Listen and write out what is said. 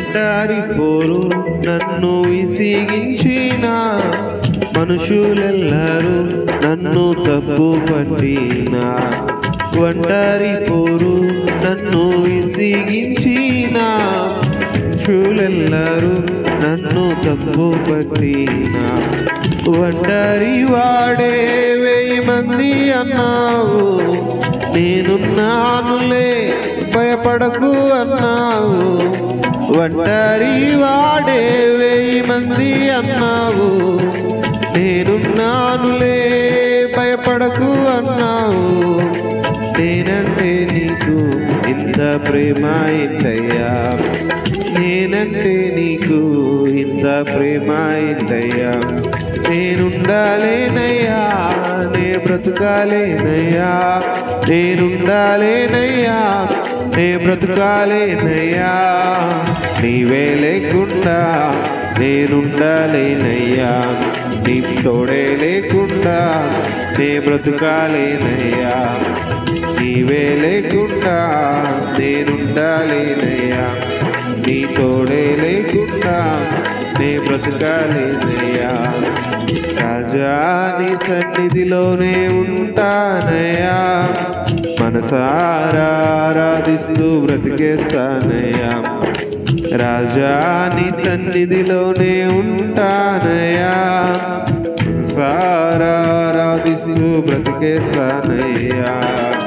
ఒంటారి పోరు నన్ను విసిగించిన మనుషులెల్లరూ నన్ను తప్పు పట్టిన ఒంటారి పోరు నన్ను విసిగించిన మనుషులెల్లరూ నన్ను తప్పు పట్టిన ఒంటరి వాడే వెయ్యి మంది అన్నావు నేనున్నానులే భయపడకు అన్నావు ఒంటరి వాడే వెయ్యి మంది అన్నావు నేనున్నానులే భయపడకు అన్నావు నేనంటే నీకు ఇంత ప్రేమ ఏంటయ్యా నేనంటే నీకు ఇంత ప్రేమ ఏంటయ్యా నేనుండాలేనయ్యా నే బ్రతుకాలేనయ్యా నేనుండాలేనయ్యా నే బ్రతుకాలేనయ్యా నీవే లేకుండా నేనుండాలేనయ్యా నీ తోడే లేకుండా నే బ్రతుకాలేనయ్యా నీవే లేకుండా నేనుండాలేనయ్యా నీ తోడే లేకుండా నే బ్రతకాలేనయ్యా రాజా నీ సన్నిధిలోనే ఉంటానయ్యా మనసారా ఆరాధిస్తూ బ్రతికేస్తానయ్యా రాజా నీ సన్నిధిలోనే ఉంటానయ్యా సారా ఆరాధిస్తూ బ్రతికేస్తానయ్యా